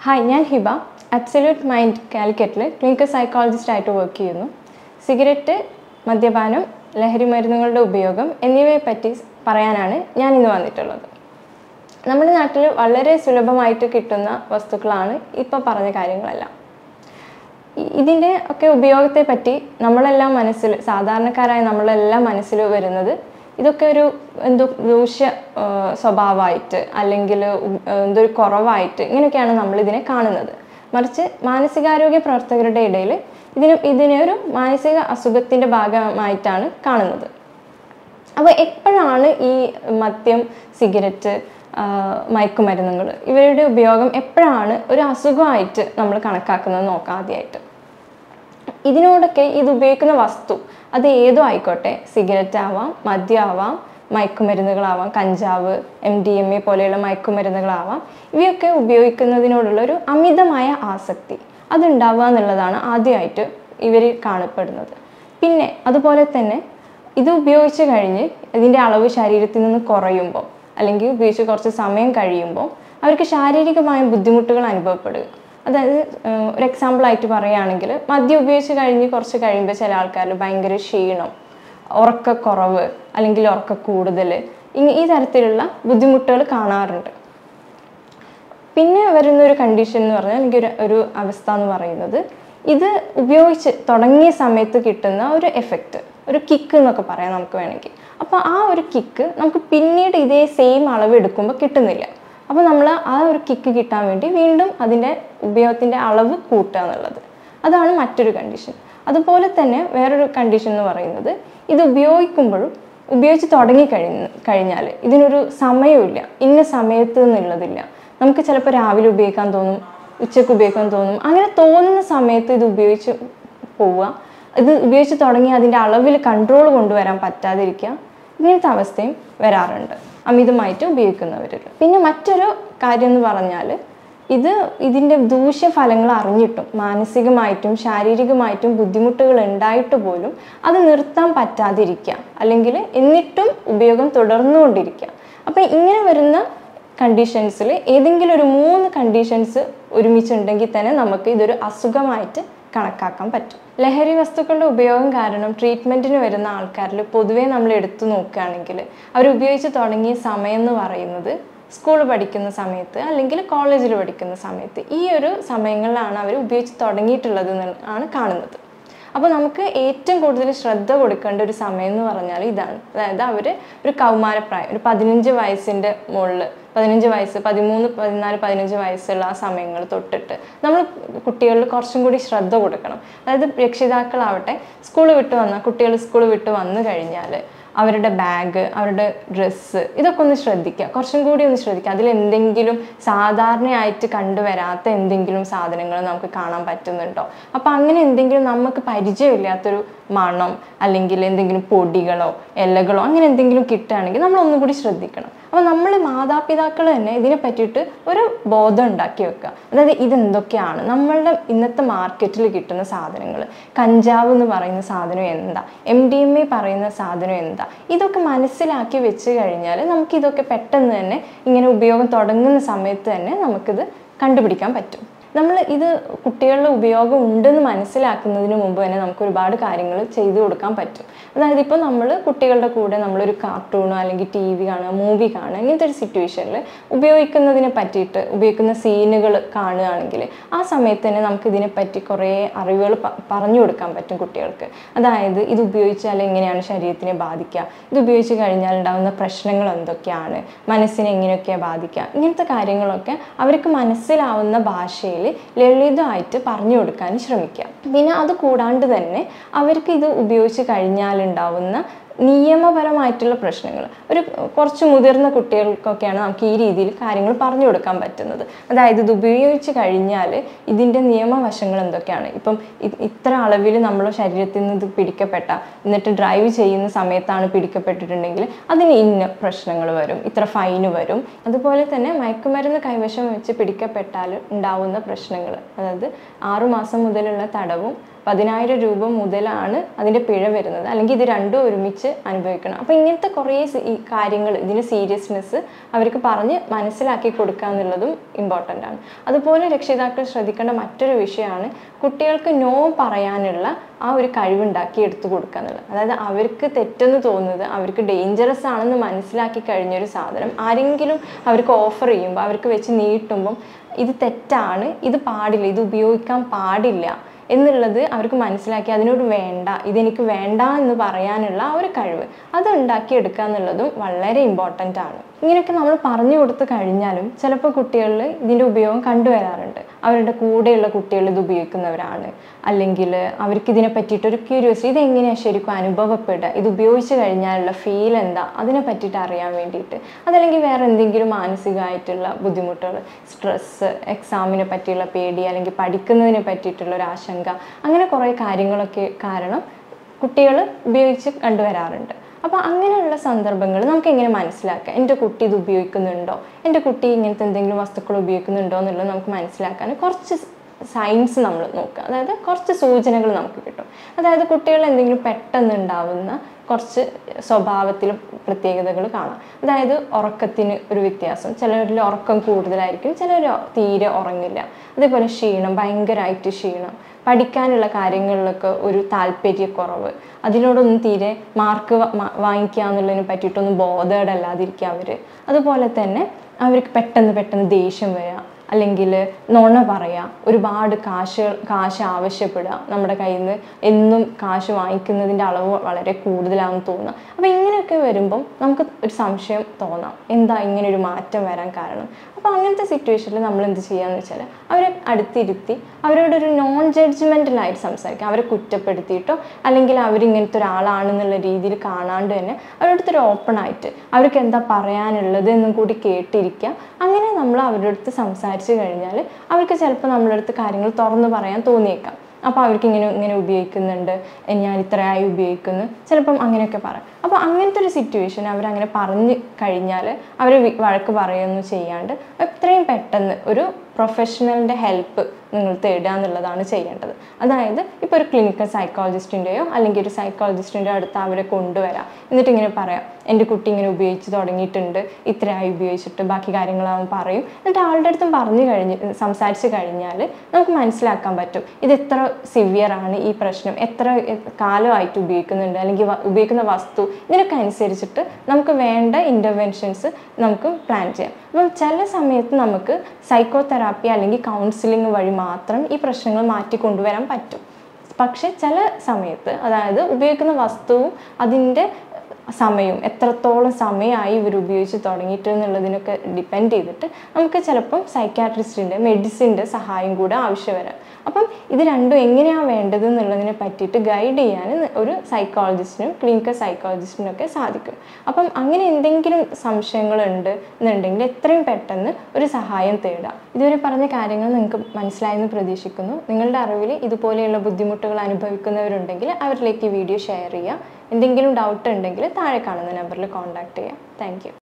hi ഞാൻ Hiba absolute mind കാലിക്കറ്റിൽ clinical psychologist ആയിട്ട് വർക്ക് ചെയ്യുന്നു സിഗരറ്റ് മദ്യപാനം ലഹരി മരുന്നുകളുടെ ഉപയോഗം എന്നിവയെ പറ്റി പറയാനാണ് ഞാൻ ഇന്ന് വന്നിട്ടുള്ളത് നമ്മുടെ നാട്ടിൽ വളരെ സുലഭമായിട്ട് കിട്ടുന്ന വസ്തുക്കളാണ് ഇപ്പോൾ പറഞ്ഞ കാര്യങ്ങളെല്ലാം ഇ- ഇതിൻ്റെ ഒക്കെ ഉപയോഗത്തെ പറ്റി നമ്മളെല്ലാം മനസ്സിൽ സാധാരണക്കാരായ നമ്മളെല്ലാം മനസ്സിൽ വരുന്നത് ഇതൊക്കെ ഒരു എന്തോ ദൂഷ്യ ആ, സ്വഭാവമായിട്ട് അല്ലെങ്കിൽ ഉ- എന്തോ ഒരു കുറവായിട്ട് ഇങ്ങനെയൊക്കെയാണ് നമ്മൾ ഇതിനെ കാണുന്നത് മറിച്ച് മാനസികാരോഗ്യ പ്രവർത്തകരുടെ ഇടയിൽ ഇതിന് ഇതിനെ ഒരു മാനസിക അസുഖത്തിൻ്റെ ഭാഗമായിട്ടാണ് കാണുന്നത് അപ്പോൾ എപ്പോഴാണ് ഈ മദ്യം സിഗരറ്റ് ആ, മയക്കുമരുന്നുകൾ ഇവരുടെ ഉപയോഗം എപ്പോഴാണ് ഒരു അസുഖമായിട്ട് നമ്മൾ കണക്കാക്കുന്നത് നോക്കാം ആദ്യമായിട്ട് ഇതിനോടൊക്കെ ഇത് ഉപയോഗിക്കുന്ന വസ്തു അത് ഏതോ ആയിക്കോട്ടെ സിഗരറ്റ് ആവാം മദ്യമാവാം മയക്കുമരുന്നുകളാവാം കഞ്ചാവ് എം ഡി എം എ പോലെയുള്ള മയക്കുമരുന്നുകളാവാം ഇവയൊക്കെ ഉപയോഗിക്കുന്നതിനോടുള്ള ഒരു അമിതമായ ആസക്തി അതുണ്ടാവുക എന്നുള്ളതാണ് ആദ്യമായിട്ട് ഇവർ കാണപ്പെടുന്നത് പിന്നെ അതുപോലെ തന്നെ ഇത് ഉപയോഗിച്ച് കഴിഞ്ഞ് ഇതിൻ്റെ അളവ് ശരീരത്തിൽ നിന്ന് കുറയുമ്പോൾ അല്ലെങ്കിൽ ഉപയോഗിച്ച് കുറച്ച് സമയം കഴിയുമ്പോൾ അവർക്ക് ശാരീരികമായ ബുദ്ധിമുട്ടുകൾ അനുഭവപ്പെടുക അതായത് ഏഹ്, ഒരു എക്സാമ്പിൾ ആയിട്ട് പറയുകയാണെങ്കിൽ മദ്യം ഉപയോഗിച്ച് കഴിഞ്ഞ് കുറച്ച് കഴിയുമ്പോൾ ചില ആൾക്കാരിൽ ഭയങ്കര ക്ഷീണം ഉറക്കക്കുറവ് അല്ലെങ്കിൽ ഉറക്ക കൂടുതൽ ഈ തരത്തിലുള്ള ബുദ്ധിമുട്ടുകൾ കാണാറുണ്ട് പിന്നെ വരുന്ന ഒരു കണ്ടീഷൻ എന്ന് പറഞ്ഞാൽ എനിക്ക് ഒരു ഒരു അവസ്ഥ എന്ന് പറയുന്നത് ഇത് ഉപയോഗിച്ച് തുടങ്ങിയ സമയത്ത് കിട്ടുന്ന ഒരു എഫക്റ്റ് ഒരു കിക്ക് എന്നൊക്കെ പറയാം നമുക്ക് വേണമെങ്കിൽ അപ്പോൾ ആ ഒരു കിക്ക് നമുക്ക് പിന്നീട് ഇതേ സെയിം അളവ് എടുക്കുമ്പോൾ കിട്ടുന്നില്ല അപ്പോൾ നമ്മൾ ആ ഒരു കിക്ക് കിട്ടാൻ വേണ്ടി വീണ്ടും അതിൻ്റെ ഉപയോഗത്തിൻ്റെ അളവ് കൂട്ടുക എന്നുള്ളത് അതാണ് മറ്റൊരു കണ്ടീഷൻ അതുപോലെ തന്നെ വേറൊരു കണ്ടീഷൻ എന്ന് പറയുന്നത് ഇത് ഉപയോഗിക്കുമ്പോഴും ഉപയോഗിച്ച് തുടങ്ങി കഴിഞ്ഞ് കഴിഞ്ഞാൽ ഇതിനൊരു സമയമില്ല ഇന്ന സമയത്ത് എന്നുള്ളതില്ല നമുക്ക് ചിലപ്പോൾ രാവിലെ ഉപയോഗിക്കാൻ തോന്നും ഉച്ചയ്ക്ക് ഉപയോഗിക്കാൻ തോന്നും അങ്ങനെ തോന്നുന്ന സമയത്ത് ഇത് ഉപയോഗിച്ച് പോവുക ഇത് ഉപയോഗിച്ച് തുടങ്ങി അതിൻ്റെ അളവിൽ കൺട്രോൾ കൊണ്ടുവരാൻ പറ്റാതിരിക്കുക ഇങ്ങനത്തെ അവസ്ഥയും വരാറുണ്ട് അമിതമായിട്ട് ഉപയോഗിക്കുന്നവരിൽ പിന്നെ മറ്റൊരു കാര്യം എന്ന് പറഞ്ഞാൽ ഇത് ഇതിൻ്റെ ദൂഷ്യഫലങ്ങൾ അറിഞ്ഞിട്ടും മാനസികമായിട്ടും ശാരീരികമായിട്ടും ബുദ്ധിമുട്ടുകൾ ഉണ്ടായിട്ട് പോലും അത് നിർത്താൻ പറ്റാതിരിക്കുക അല്ലെങ്കിൽ എന്നിട്ടും ഉപയോഗം തുടർന്നുകൊണ്ടിരിക്കുക അപ്പം ഇങ്ങനെ വരുന്ന കണ്ടീഷൻസിൽ ഏതെങ്കിലും ഒരു മൂന്ന് കണ്ടീഷൻസ് ഒരുമിച്ചുണ്ടെങ്കിൽ തന്നെ നമുക്ക് ഇതൊരു അസുഖമായിട്ട് കണക്കാക്കാൻ പറ്റും ലഹരി വസ്തുക്കളുടെ ഉപയോഗം കാരണം ട്രീറ്റ്മെൻറ്റിന് വരുന്ന ആൾക്കാരിൽ പൊതുവേ നമ്മൾ എടുത്തു നോക്കുകയാണെങ്കിൽ അവർ ഉപയോഗിച്ച് തുടങ്ങിയ സമയം എന്ന് പറയുന്നത് സ്കൂൾ പഠിക്കുന്ന സമയത്ത് അല്ലെങ്കിൽ കോളേജിൽ പഠിക്കുന്ന സമയത്ത് ഈ ഒരു സമയങ്ങളിലാണ് അവർ ഉപയോഗിച്ച് തുടങ്ങിയിട്ടുള്ളത് എന്ന് ആണ് കാണുന്നത് അപ്പോൾ നമുക്ക് ഏറ്റവും കൂടുതൽ ശ്രദ്ധ കൊടുക്കേണ്ട ഒരു സമയം എന്ന് പറഞ്ഞാൽ ഇതാണ് അതായത് അവർ ഒരു കൗമാരപ്രായം ഒരു പതിനഞ്ച് വയസ്സിൻ്റെ മുകളിൽ പതിനഞ്ച് വയസ്സ് പതിമൂന്ന് പതിനാല് പതിനഞ്ച് വയസ്സുള്ള ആ സമയങ്ങൾ തൊട്ടിട്ട് നമ്മൾ കുട്ടികളിൽ കുറച്ചും കൂടി ശ്രദ്ധ കൊടുക്കണം അതായത് രക്ഷിതാക്കളാവട്ടെ സ്കൂൾ വിട്ട് വന്ന കുട്ടികൾ സ്കൂൾ വിട്ട് വന്നു കഴിഞ്ഞാൽ അവരുടെ ബാഗ് അവരുടെ ഡ്രസ്സ് ഇതൊക്കെ ഒന്ന് ശ്രദ്ധിക്കുക കുറച്ചും കൂടി ഒന്ന് ശ്രദ്ധിക്കുക അതിൽ എന്തെങ്കിലും സാധാരണയായിട്ട് കണ്ടുവരാത്ത എന്തെങ്കിലും സാധനങ്ങൾ നമുക്ക് കാണാൻ പറ്റുന്നുണ്ടോ അപ്പോൾ അങ്ങനെ എന്തെങ്കിലും നമുക്ക് പരിചയമില്ലാത്തൊരു മണം അല്ലെങ്കിൽ എന്തെങ്കിലും പൊടികളോ ഇലകളോ അങ്ങനെ എന്തെങ്കിലും കിട്ടുകയാണെങ്കിൽ നമ്മൾ ഒന്നും കൂടി ശ്രദ്ധിക്കണം അപ്പോൾ നമ്മൾ മാതാപിതാക്കൾ തന്നെ ഇതിനെ പറ്റിയിട്ട് ഒരു ബോധം ഉണ്ടാക്കി വെക്കുക അതായത് ഇതെന്തൊക്കെയാണ് നമ്മളുടെ ഇന്നത്തെ മാർക്കറ്റിൽ കിട്ടുന്ന സാധനങ്ങൾ കഞ്ചാവ് എന്ന് പറയുന്ന സാധനം എന്താ എം ഡി എം എ പറയുന്ന സാധനം എന്താ ഇതൊക്കെ മനസ്സിലാക്കി വെച്ച് കഴിഞ്ഞാൽ നമുക്കിതൊക്കെ പെട്ടെന്ന് തന്നെ ഇങ്ങനെ ഉപയോഗം തുടങ്ങുന്ന സമയത്ത് തന്നെ നമുക്കിത് കണ്ടുപിടിക്കാൻ പറ്റും നമ്മൾ ഇത് കുട്ടികളുടെ ഉപയോഗം ഉണ്ടെന്ന് മനസ്സിലാക്കുന്നതിന് മുമ്പ് തന്നെ നമുക്ക് ഒരുപാട് കാര്യങ്ങൾ ചെയ്തു കൊടുക്കാൻ പറ്റും അതായത് ഇപ്പോൾ നമ്മൾ കുട്ടികളുടെ കൂടെ നമ്മളൊരു കാർട്ടൂണോ അല്ലെങ്കിൽ ടി വി കാണുക മൂവി കാണുക ഇങ്ങനത്തെ ഒരു സിറ്റുവേഷനിൽ ഉപയോഗിക്കുന്നതിനെ പറ്റിയിട്ട് ഉപയോഗിക്കുന്ന സീനുകൾ കാണുകയാണെങ്കിൽ ആ സമയത്ത് തന്നെ നമുക്ക് ഇതിനെപ്പറ്റി കുറേ അറിവുകൾ പ- പറഞ്ഞു കൊടുക്കാൻ പറ്റും കുട്ടികൾക്ക് അതായത് ഇത് ഉപയോഗിച്ചാൽ എങ്ങനെയാണ് ശരീരത്തിനെ ബാധിക്കുക ഇത് ഉപയോഗിച്ച് കഴിഞ്ഞാൽ ഉണ്ടാകുന്ന പ്രശ്നങ്ങൾ എന്തൊക്കെയാണ് മനസ്സിനെ എങ്ങനെയൊക്കെയാണ് ബാധിക്കുക ഇങ്ങനത്തെ കാര്യങ്ങളൊക്കെ അവർക്ക് മനസ്സിലാവുന്ന ഭാഷയിൽ ലളിതമായിട്ട് പറഞ്ഞു കൊടുക്കാൻ ശ്രമിക്കുക പിന്നെ അത് കൂടാണ്ട് തന്നെ അവർക്ക് ഇത് ഉപയോഗിച്ച് കഴിഞ്ഞാലുണ്ടാവുന്ന നിയമപരമായിട്ടുള്ള പ്രശ്നങ്ങൾ ഒരു കുറച്ച് മുതിർന്ന കുട്ടികൾക്കൊക്കെയാണ് നമുക്ക് ഈ രീതിയിൽ കാര്യങ്ങൾ പറഞ്ഞു കൊടുക്കാൻ പറ്റുന്നത് അതായത് ഇത് ഉപയോഗിച്ച് കഴിഞ്ഞാൽ ഇതിൻ്റെ നിയമവശങ്ങൾ എന്തൊക്കെയാണ് ഇപ്പം ഇ- ഇത്ര അളവിൽ നമ്മുടെ ശരീരത്തിൽ നിന്ന് ഇത് പിടിക്കപ്പെട്ട എന്നിട്ട് ഡ്രൈവ് ചെയ്യുന്ന സമയത്താണ് പിടിക്കപ്പെട്ടിട്ടുണ്ടെങ്കിൽ അതിന് ഇന്ന പ്രശ്നങ്ങൾ വരും ഇത്ര ഫൈന് വരും അതുപോലെ തന്നെ മയക്കുമരുന്ന് കൈവശം വെച്ച് പിടിക്കപ്പെട്ടാൽ ഉണ്ടാവുന്ന പ്രശ്നങ്ങൾ അതായത് ആറുമാസം മുതലുള്ള തടവും പതിനായിരം രൂപ മുതലാണ് അതിൻ്റെ പിഴ വരുന്നത് അല്ലെങ്കിൽ ഇത് രണ്ടും ഒരുമിച്ച് അനുഭവിക്കണം അപ്പോൾ ഇങ്ങനത്തെ കുറേ സി- ഈ കാര്യങ്ങൾ ഇതിൻ്റെ സീരിയസ്നെസ് അവർക്ക് പറഞ്ഞ് മനസ്സിലാക്കി കൊടുക്കുക എന്നുള്ളതും ഇമ്പോർട്ടൻ്റ് ആണ് അതുപോലെ രക്ഷിതാക്കൾ ശ്രദ്ധിക്കേണ്ട മറ്റൊരു വിഷയമാണ് കുട്ടികൾക്ക് നോ പറയാനുള്ള ആ ഒരു കഴിവുണ്ടാക്കി എടുത്തു കൊടുക്കുക എന്നുള്ളത് അതായത് അവർക്ക് തെറ്റെന്ന് തോന്നുന്നത് അവർക്ക് ഡേഞ്ചറസ് ആണെന്ന് മനസ്സിലാക്കി കഴിഞ്ഞൊരു സാധനം ആരെങ്കിലും അവർക്ക് ഓഫർ ചെയ്യുമ്പോൾ അവർക്ക് വെച്ച് നീട്ടുമ്പം ഇത് തെറ്റാണ് ഇത് പാടില്ല ഇത് ഉപയോഗിക്കാൻ പാടില്ല എന്നുള്ളത് അവർക്ക് മനസ്സിലാക്കി അതിനോട് വേണ്ട ഇതെനിക്ക് വേണ്ട എന്ന് പറയാനുള്ള ആ ഒരു കഴിവ് അത് ഉണ്ടാക്കിയെടുക്കുക എന്നുള്ളതും വളരെ ഇമ്പോർട്ടൻ്റ് ആണ് ഇങ്ങനെയൊക്കെ നമ്മൾ പറഞ്ഞു കൊടുത്തു കഴിഞ്ഞാലും ചിലപ്പോൾ കുട്ടികളിൽ ഇതിൻ്റെ ഉപയോഗം കണ്ടുവരാറുണ്ട് അവരുടെ കൂടെയുള്ള കുട്ടികൾ ഇത് ഉപയോഗിക്കുന്നവരാണ് അല്ലെങ്കിൽ അവർക്ക് ഇതിനെ പറ്റിയിട്ടൊരു ക്യൂരിയോസിറ്റി ഇതെങ്ങനെയാണ് ശരിക്കും അനുഭവപ്പെടുക ഇത് ഉപയോഗിച്ച് കഴിഞ്ഞാലുള്ള ഫീൽ എന്താ അതിനെ പറ്റിയിട്ട് അറിയാൻ വേണ്ടിയിട്ട് അതല്ലെങ്കിൽ വേറെ എന്തെങ്കിലും മാനസികമായിട്ടുള്ള ബുദ്ധിമുട്ടുകൾ സ്ട്രെസ്സ് എക്സാമിനെ പറ്റിയുള്ള പേടി അല്ലെങ്കിൽ പഠിക്കുന്നതിനെ പറ്റിയിട്ടുള്ള ഒരു ആശങ്ക അങ്ങനെ കുറേ കാര്യങ്ങളൊക്കെ കാരണം കുട്ടികൾ ഉപയോഗിച്ച് കണ്ടുവരാറുണ്ട് അപ്പോൾ അങ്ങനെയുള്ള സന്ദർഭങ്ങൾ നമുക്ക് എങ്ങനെ മനസ്സിലാക്കാം എൻ്റെ കുട്ടി ഇത് ഉപയോഗിക്കുന്നുണ്ടോ എൻ്റെ കുട്ടി ഇങ്ങനത്തെ എന്തെങ്കിലും വസ്തുക്കൾ ഉപയോഗിക്കുന്നുണ്ടോ എന്നുള്ളത് നമുക്ക് മനസ്സിലാക്കാൻ കുറച്ച് സയൻസ് നമ്മൾ നോക്കുക അതായത് കുറച്ച് സൂചനകൾ നമുക്ക് കിട്ടും അതായത് കുട്ടികൾ എന്തെങ്കിലും പെട്ടെന്ന് ഉണ്ടാവുന്ന കുറച്ച് സ്വഭാവത്തിൽ പ്രത്യേകതകൾ കാണാം അതായത് ഉറക്കത്തിന് ഒരു വ്യത്യാസം ചിലരിൽ ഉറക്കം കൂടുതലായിരിക്കും ചിലർ തീരെ ഉറങ്ങില്ല അതേപോലെ ക്ഷീണം ഭയങ്കരമായിട്ട് ക്ഷീണം പഠിക്കാനുള്ള കാര്യങ്ങളിലൊക്കെ ഒരു താല്പര്യക്കുറവ് അതിനോടൊന്നും തീരെ മാർക്ക് വാങ്ങിക്കുക എന്നുള്ളതിനെ പറ്റിയിട്ടൊന്നും ബോധേഡ് അല്ലാതിരിക്കുക അവർ അതുപോലെ തന്നെ അവർക്ക് പെട്ടെന്ന് പെട്ടെന്ന് ദേഷ്യം വരിക അല്ലെങ്കിൽ നുണ പറയുക ഒരുപാട് കാശ് കാശ് ആവശ്യപ്പെടുക നമ്മുടെ കയ്യിൽ നിന്ന് എന്നും കാശ് വാങ്ങിക്കുന്നതിൻ്റെ അളവ് വളരെ കൂടുതലാണെന്ന് തോന്നുക അപ്പോൾ ഇങ്ങനെയൊക്കെ വരുമ്പം നമുക്ക് ഒരു സംശയം തോന്നാം എന്താ ഇങ്ങനെ ഒരു മാറ്റം വരാൻ കാരണം അപ്പോൾ അങ്ങനത്തെ സിറ്റുവേഷനിൽ നമ്മൾ എന്ത് ചെയ്യാന്ന് വെച്ചാൽ അവരെ അടുത്തിരുത്തി അവരോടൊരു നോൺ ജഡ്ജ്മെൻ്റലായിട്ട് സംസാരിക്കുക അവരെ കുറ്റപ്പെടുത്തിയിട്ടോ അല്ലെങ്കിൽ അവരിങ്ങനത്തെ ഒരാളാണെന്നുള്ള രീതിയിൽ കാണാണ്ട് തന്നെ അവരുടെ ഒരു ഓപ്പൺ ആയിട്ട് അവർക്ക് എന്താ പറയാനുള്ളത് എന്നും കൂടി കേട്ടിരിക്കുക അങ്ങനെ നമ്മൾ അവരുടെ അടുത്ത് സംസാരിച്ച് കഴിഞ്ഞാൽ അവർക്ക് ചിലപ്പോൾ നമ്മളുടെ അടുത്ത് കാര്യങ്ങൾ തുറന്നു പറയാൻ തോന്നിയേക്കാം അപ്പോൾ അവർക്ക് ഇങ്ങനെ ഇങ്ങനെ ഉപയോഗിക്കുന്നുണ്ട് എ, ഞാൻ ഇത്രയായി ഉപയോഗിക്കുന്നു ചിലപ്പം അങ്ങനെയൊക്കെ പറയാം അപ്പോൾ അങ്ങനത്തെ ഒരു സിറ്റുവേഷൻ അവരങ്ങനെ പറഞ്ഞ് കഴിഞ്ഞാൽ അവർ വഴക്ക് പറയുകയൊന്നും ചെയ്യാണ്ട് എത്രയും പെട്ടെന്ന് ഒരു പ്രൊഫഷണലിൻ്റെ ഹെൽപ്പ് നിങ്ങൾ തേടുക എന്നുള്ളതാണ് ചെയ്യേണ്ടത് അതായത് ഇപ്പോൾ ഒരു ക്ലിനിക്കൽ സൈക്കോളജിസ്റ്റിൻ്റെയോ അല്ലെങ്കിൽ ഒരു സൈക്കോളജിസ്റ്റിൻ്റെ അടുത്ത് അവരെ കൊണ്ടുവരാം എന്നിട്ട് ഇങ്ങനെ പറയാം എൻ്റെ കുട്ടി ഇങ്ങനെ ഉപയോഗിച്ച് തുടങ്ങിയിട്ടുണ്ട് ഇത്രയായി ഉപയോഗിച്ചിട്ട് ബാക്കി കാര്യങ്ങളാവും പറയും എന്നിട്ട് ആളുടെ അടുത്തും പറഞ്ഞു കഴിഞ്ഞ് സംസാരിച്ച് കഴിഞ്ഞാൽ നമുക്ക് മനസ്സിലാക്കാൻ പറ്റും ഇത് എത്ര സിവിയർ ആണ് ഈ പ്രശ്നം എത്ര കാലമായിട്ട് ഉപയോഗിക്കുന്നുണ്ട് അല്ലെങ്കിൽ വ- ഉപയോഗിക്കുന്ന വസ്തു ഇതിനൊക്കെ അനുസരിച്ചിട്ട് നമുക്ക് വേണ്ട ഇൻ്റർവെൻഷൻസ് നമുക്ക് പ്ലാൻ ചെയ്യാം അപ്പം ചില സമയത്ത് നമുക്ക് സൈക്കോ തെറാപ്പി അല്ലെങ്കിൽ കൗൺസിലിംഗ് വഴി മാത്രം ഈ പ്രശ്നങ്ങൾ മാറ്റി കൊണ്ടുവരാൻ പറ്റും പക്ഷെ ചില സമയത്ത് അതായത് ഉപയോഗിക്കുന്ന വസ്തുവും അതിൻ്റെ സമയവും എത്രത്തോളം സമയമായി ഇവർ ഉപയോഗിച്ച് തുടങ്ങിയിട്ട് എന്നുള്ളതിനൊക്കെ ഡിപ്പെൻഡ് ചെയ്തിട്ട് നമുക്ക് ചിലപ്പം സൈക്കാട്രിസ്റ്റിൻ്റെ മെഡിസിൻ്റെ സഹായം കൂടെ ആവശ്യം വരാം അപ്പം ഇത് രണ്ടും എങ്ങനെയാണ് വേണ്ടത് എന്നുള്ളതിനെ പറ്റിയിട്ട് ഗൈഡ് ചെയ്യാൻ ഒരു സൈക്കോളജിസ്റ്റിനും ക്ലിനിക്കൽ സൈക്കോളജിസ്റ്റിനും ഒക്കെ സാധിക്കും അപ്പം അങ്ങനെ എന്തെങ്കിലും സംശയങ്ങളുണ്ട് എന്നുണ്ടെങ്കിൽ എത്രയും പെട്ടെന്ന് ഒരു സഹായം തേടുക ഇതുവരെ പറഞ്ഞ കാര്യങ്ങൾ നിങ്ങൾക്ക് മനസ്സിലായെന്ന് പ്രതീക്ഷിക്കുന്നു നിങ്ങളുടെ അറിവിൽ ഇതുപോലെയുള്ള ബുദ്ധിമുട്ടുകൾ അനുഭവിക്കുന്നവരുണ്ടെങ്കിൽ അവരിലേക്ക് ഈ വീഡിയോ ഷെയർ ചെയ്യുക എന്തെങ്കിലും ഡൗട്ട് ഉണ്ടെങ്കിൽ താഴെ കാണുന്ന നമ്പറിൽ കോൺടാക്ട് ചെയ്യുക താങ്ക്